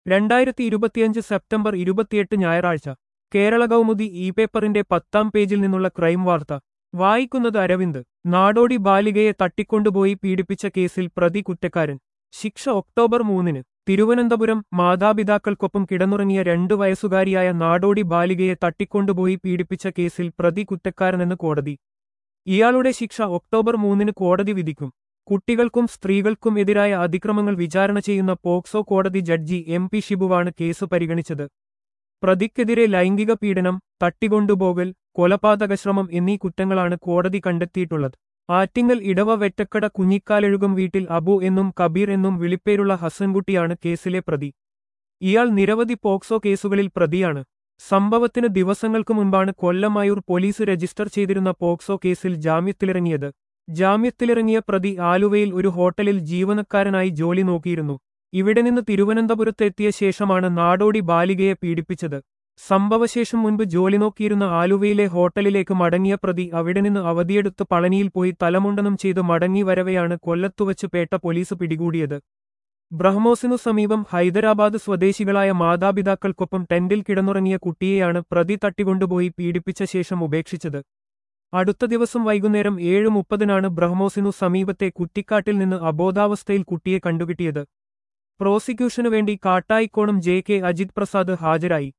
രണ്ടായിരത്തി ഇരുപത്തിയഞ്ച് സെപ്റ്റംബർ ഇരുപത്തിയെട്ട് ഞായറാഴ്ച കേരള കൗമുദി ഇ പേപ്പറിന്റെ പത്താം പേജിൽ നിന്നുള്ള ക്രൈം വാർത്ത വായിക്കുന്നത് അരവിന്ദ് നാടോടി ബാലികയെ തട്ടിക്കൊണ്ടുപോയി പീഡിപ്പിച്ച കേസിൽ പ്രതി കുറ്റക്കാരൻ ശിക്ഷ ഒക്ടോബർ മൂന്നിന് തിരുവനന്തപുരം മാതാപിതാക്കൾക്കൊപ്പം കിടന്നുറങ്ങിയ രണ്ടു വയസ്സുകാരിയായ നാടോടി ബാലികയെ തട്ടിക്കൊണ്ടുപോയി പീഡിപ്പിച്ച കേസിൽ പ്രതി കുറ്റക്കാരനെന്ന് കോടതി ഇയാളുടെ ശിക്ഷ ഒക്ടോബർ മൂന്നിന് കോടതി വിധിക്കും കുട്ടികൾക്കും സ്ത്രീകൾക്കും എതിരായ അതിക്രമങ്ങൾ വിചാരണ ചെയ്യുന്ന പോക്സോ കോടതി ജഡ്ജി എം പി ഷിബുവാണ് കേസ് പരിഗണിച്ചത് പ്രതിക്കെതിരെ ലൈംഗിക പീഡനം തട്ടിക്കൊണ്ടുപോകൽ കൊലപാതകശ്രമം എന്നീ കുറ്റങ്ങളാണ് കോടതി കണ്ടെത്തിയിട്ടുള്ളത് ആറ്റിങ്ങൽ ഇടവ വെറ്റക്കട കുഞ്ഞിക്കാലെഴുകം വീട്ടിൽ അബു എന്നും കബീർ എന്നും വിളിപ്പേരുള്ള ഹസൻകുട്ടിയാണ് കേസിലെ പ്രതി ഇയാൾ നിരവധി പോക്സോ കേസുകളിൽ പ്രതിയാണ് സംഭവത്തിന് ദിവസങ്ങൾക്ക് മുൻപാണ് കൊല്ലമായൂർ പോലീസ് രജിസ്റ്റർ ചെയ്തിരുന്ന പോക്സോ കേസിൽ ജാമ്യത്തിലിറങ്ങിയത് ജാമ്യത്തിലിറങ്ങിയ പ്രതി ആലുവയിൽ ഒരു ഹോട്ടലിൽ ജീവനക്കാരനായി ജോലി നോക്കിയിരുന്നു ഇവിടെ നിന്ന് തിരുവനന്തപുരത്ത് എത്തിയ ശേഷമാണ് നാടോടി ബാലികയെ പീഡിപ്പിച്ചത് സംഭവശേഷം മുൻപ് ജോലി നോക്കിയിരുന്ന ആലുവയിലെ ഹോട്ടലിലേക്ക് മടങ്ങിയ പ്രതി അവിടെ നിന്ന് അവധിയെടുത്ത് പളനിയിൽ പോയി തലമുണ്ടനം ചെയ്ത് മടങ്ങി വരവെയാണ് കൊല്ലത്തുവച്ച് പേട്ട പോലീസ് പിടികൂടിയത് ബ്രഹ്മോസിനു സമീപം ഹൈദരാബാദ് സ്വദേശികളായ മാതാപിതാക്കൾക്കൊപ്പം ടെന്റിൽ കിടന്നുറങ്ങിയ കുട്ടിയെയാണ് പ്രതി തട്ടിക്കൊണ്ടുപോയി പീഡിപ്പിച്ച ശേഷം ഉപേക്ഷിച്ചത് അടുത്ത ദിവസം വൈകുന്നേരം ഏഴ് മുപ്പതിനാണ് ബ്രഹ്മോസിനു സമീപത്തെ കുറ്റിക്കാട്ടിൽ നിന്ന് അബോധാവസ്ഥയിൽ കുട്ടിയെ കണ്ടുകിട്ടിയത് പ്രോസിക്യൂഷനു വേണ്ടി കാട്ടായിക്കോണം ജെ കെ അജിത് പ്രസാദ് ഹാജരായി